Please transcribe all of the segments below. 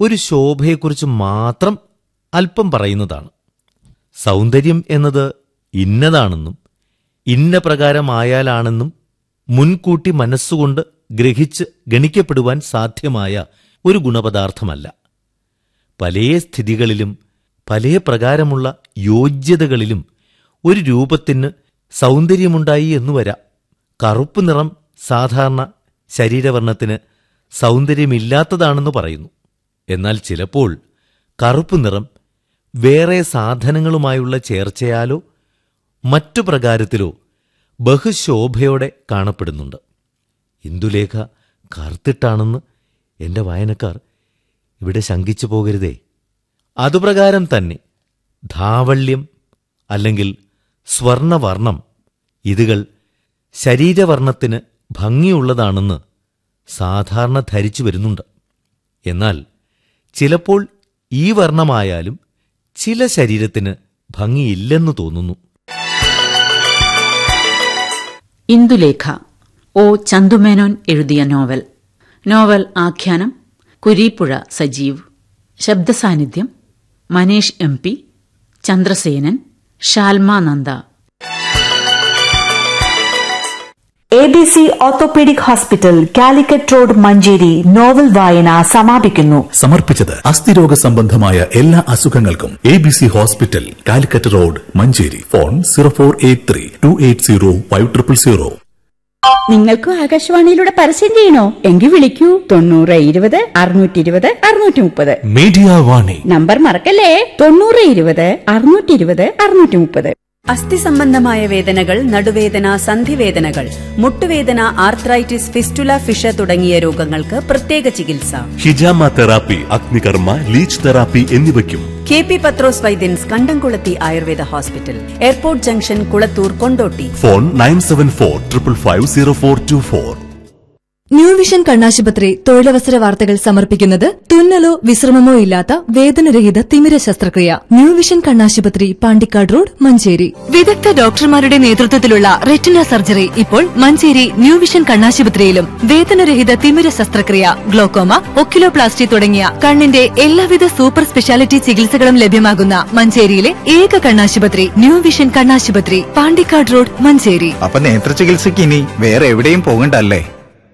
ഒരു ശോഭയെക്കുറിച്ച് മാത്രം അല്പം പറയുന്നതാണ് സൗന്ദര്യം എന്നത് ഇന്നതാണെന്നും ഇന്ന പ്രകാരമായാലാണെന്നും മുൻകൂട്ടി മനസ്സുകൊണ്ട് ഗ്രഹിച്ച് ഗണിക്കപ്പെടുവാൻ സാധ്യമായ ഒരു ഗുണപദാർത്ഥമല്ല പലേ സ്ഥിതികളിലും പലേ പ്രകാരമുള്ള യോഗ്യതകളിലും ഒരു രൂപത്തിന് സൗന്ദര്യമുണ്ടായി എന്നു വരാം കറുപ്പ് നിറം സാധാരണ ശരീരവർണ്ണത്തിന് സൗന്ദര്യമില്ലാത്തതാണെന്ന് പറയുന്നു എന്നാൽ ചിലപ്പോൾ കറുപ്പ് നിറം വേറെ സാധനങ്ങളുമായുള്ള ചേർച്ചയാലോ മറ്റു പ്രകാരത്തിലോ ബഹുശോഭയോടെ കാണപ്പെടുന്നുണ്ട് ഇന്ദുലേഖ കറുത്തിട്ടാണെന്ന് എന്റെ വായനക്കാർ ഇവിടെ ശങ്കിച്ചു പോകരുതേ അതുപ്രകാരം തന്നെ ധാവള്യം അല്ലെങ്കിൽ സ്വർണവർണം ഇതുകൾ ശരീരവർണ്ണത്തിന് ഭംഗിയുള്ളതാണെന്ന് സാധാരണ ധരിച്ചു വരുന്നുണ്ട് എന്നാൽ ചിലപ്പോൾ ഈ വർണ്ണമായാലും ചില ശരീരത്തിന് ഭംഗിയില്ലെന്ന് തോന്നുന്നു ഇന്ദുലേഖ ഒ ചന്തുമേനോൻ എഴുതിയ നോവൽ നോവൽ ആഖ്യാനം കുരീപ്പുഴ സജീവ് ശബ്ദസാന്നിധ്യം Manesh M P Chandrasenan Shalma Nanda A B C orthopaedic hospital Calicut road Manjeri novel വായന സമാപിക്കുന്നു സമർപ്പിച്ചത് അസ്ഥിരോഗ സംബന്ധമായ എല്ലാ അസുഖങ്ങൾക്കും A B C hospital Calicut road Manjeri phone zero four eight three two eight zero five triple zero നിങ്ങൾക്കും ആകാശവാണിയിലൂടെ പരസ്യം ചെയ്യണോ എങ്കിൽ വിളിക്കൂ തൊണ്ണൂറ് ഇരുപത് അറുന്നൂറ്റി ഇരുപത് അറുന്നൂറ്റി മുപ്പത് മീഡിയ വാണി നമ്പർ മറക്കല്ലേ തൊണ്ണൂറ് ഇരുപത് അറുന്നൂറ്റി ഇരുപത് അറുന്നൂറ്റി മുപ്പത് അസ്ഥി സംബന്ധമായ വേദനകൾ നടുവേദന സന്ധിവേദനകൾ മുട്ടുവേദന ആർത്രൈറ്റിസ് ഫിസ്റ്റുല ഫിഷ തുടങ്ങിയ രോഗങ്ങൾക്ക് പ്രത്യേക ചികിത്സ ഹിജാമ തെറാപ്പി അഗ്നികർമ്മ ലീച്ച് തെറാപ്പി എന്നിവയ്ക്കും K P Pathros Vaidyans Kandamkulathi Ayurveda hospital airport junction Kulathur Kondotty phone nine seven four triple five zero four two four new vision കണ്ണാശുപത്രി തൊഴിലവസര വാർത്തകൾ സമർപ്പിക്കുന്നത് തുന്നലോ വിശ്രമമോ ഇല്ലാത്ത വേദനരഹിത തിമിര ശസ്ത്രക്രിയ ന്യൂ വിഷൻ കണ്ണാശുപത്രി പാണ്ടിക്കാട് റോഡ് മഞ്ചേരി വിദഗ്ധ ഡോക്ടർമാരുടെ നേതൃത്വത്തിലുള്ള റെറ്റിന സർജറി ഇപ്പോൾ മഞ്ചേരി ന്യൂ വിഷൻ കണ്ണാശുപത്രിയിലും വേദനരഹിത തിമിര ശസ്ത്രക്രിയ ഗ്ലോക്കോമ ഒക്കിലോപ്ലാസ്റ്റി തുടങ്ങിയ കണ്ണിന്റെ എല്ലാവിധ സൂപ്പർ സ്പെഷ്യാലിറ്റി ചികിത്സകളും ലഭ്യമാകുന്ന മഞ്ചേരിയിലെ ഏക കണ്ണാശുപത്രി ന്യൂ വിഷൻ കണ്ണാശുപത്രി പാണ്ടിക്കാട് റോഡ് മഞ്ചേരി അപ്പൊ നേത്ര ചികിത്സയ്ക്ക് ഇനി വേറെ എവിടെയും പോകണ്ടല്ലേ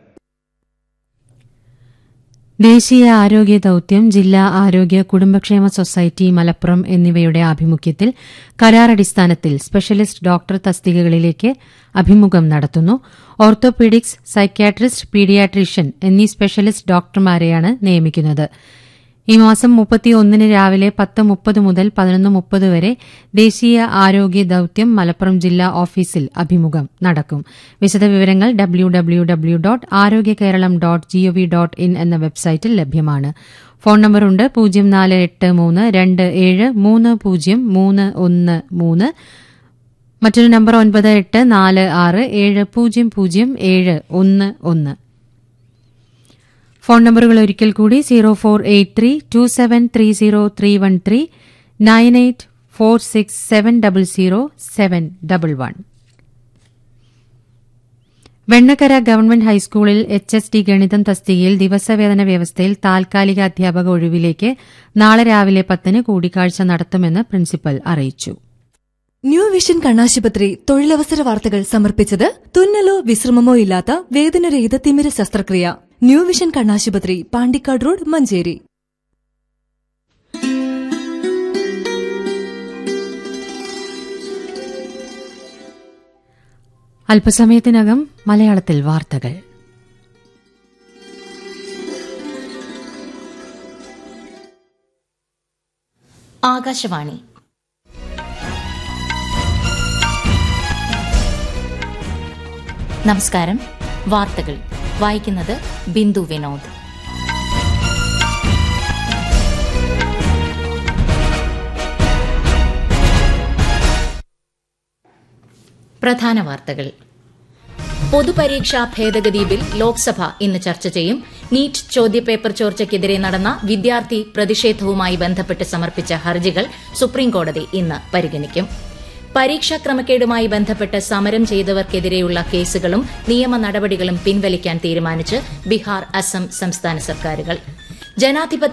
ദേശീയ ആരോഗ്യ ദൌത്യം ജില്ലാ ആരോഗ്യ കുടുംബക്ഷേമ സൊസൈറ്റി മലപ്പുറം എന്നിവയുടെ ആഭിമുഖ്യത്തിൽ കരാറടിസ്ഥാനത്തിൽ സ്പെഷ്യലിസ്റ്റ് ഡോക്ടർ തസ്തികകളിലേക്ക് അഭിമുഖം നടത്തുന്നു ഓർത്തോപീഡിക്സ് സൈക്യാട്രിസ്റ്റ് പീഡിയാട്രീഷ്യൻ എന്നീ സ്പെഷ്യലിസ്റ്റ് ഡോക്ടർമാരെയാണ് നിയമിക്കുന്നത് ഈ മാസം മുപ്പത്തിയൊന്നിന് രാവിലെ പത്ത് മുപ്പത് മുതൽ പതിനൊന്ന് മുപ്പത് വരെ ദേശീയ ആരോഗ്യ ദൌത്യം മലപ്പുറം ജില്ലാ ഓഫീസിൽ അഭിമുഖം നടക്കും വിശദവിവരങ്ങൾ W W W dot Arogya Keralam dot GOV dot in എന്ന വെബ്സൈറ്റിൽ ലഭ്യമാണ് ഫോൺ നമ്പറുണ്ട് പൂജ്യം നാല് എട്ട് മൂന്ന് രണ്ട് ഏഴ് മൂന്ന് പൂജ്യം മൂന്ന് ഒന്ന് മൂന്ന് മറ്റൊരു നമ്പർ ഒൻപത് എട്ട് നാല് ആറ് ഏഴ് പൂജ്യം പൂജ്യം ഏഴ് ഒന്ന് ഒന്ന് ഫോൺ നമ്പറുകൾ ഒരിക്കൽ കൂടി zero four eight three two seven three zero three one three nine eight four six seven double zero seven double one Vennakkara government ഹൈസ്കൂളിൽ എച്ച് എസ് ഡി ഗണിതം തസ്തികയിൽ ദിവസവേതന വ്യവസ്ഥയിൽ താൽക്കാലിക അധ്യാപക ഒഴിവിലേക്ക് നാളെ രാവിലെ പത്തിന് കൂടിക്കാഴ്ച നടത്തുമെന്ന് പ്രിൻസിപ്പൽ അറിയിച്ചു ന്യൂ വിഷൻ കണ്ണാശുപത്രി തൊഴിലവസര വാർത്തകൾ സമർപ്പിച്ചത് തുന്നലോ വിശ്രമമോ ഇല്ലാത്ത വേദനരഹിത തിമിര ശസ്ത്രക്രിയ ന്യൂ വിഷൻ കണ്ണാശുപത്രി പാണ്ടിക്കാട് റോഡ് മഞ്ചേരി അല്പസമയത്തിനകം മലയാളത്തിൽ വാർത്തകൾ ആകാശവാണി നമസ്കാരം വാർത്തകൾ വായിക്കുന്നത് ബിന്ദു വിനോദ് പ്രധാന വാർത്തകൾ പൊതുപരീക്ഷാ ഭേദഗതി ബിൽ ലോക്സഭ ഇന്ന് ചർച്ച ചെയ്യും നീറ്റ് ചോദ്യപേപ്പർ ചോർച്ചയ്ക്കെതിരെ നടന്ന വിദ്യാർത്ഥി പ്രതിഷേധവുമായി ബന്ധപ്പെട്ട് സമർപ്പിച്ച ഹർജികൾ സുപ്രീംകോടതി ഇന്ന് പരിഗണിക്കും പരീക്ഷാ ക്രമക്കേടുമായി ബന്ധപ്പെട്ട് സമരം ചെയ്തവർക്കെതിരെയുള്ള കേസുകളും നിയമ നടപടികളും പിൻവലിക്കാൻ തീരുമാനിച്ച് ബീഹാർ അസം സംസ്ഥാന സർക്കാരുകൾ ജനാധിപത്യ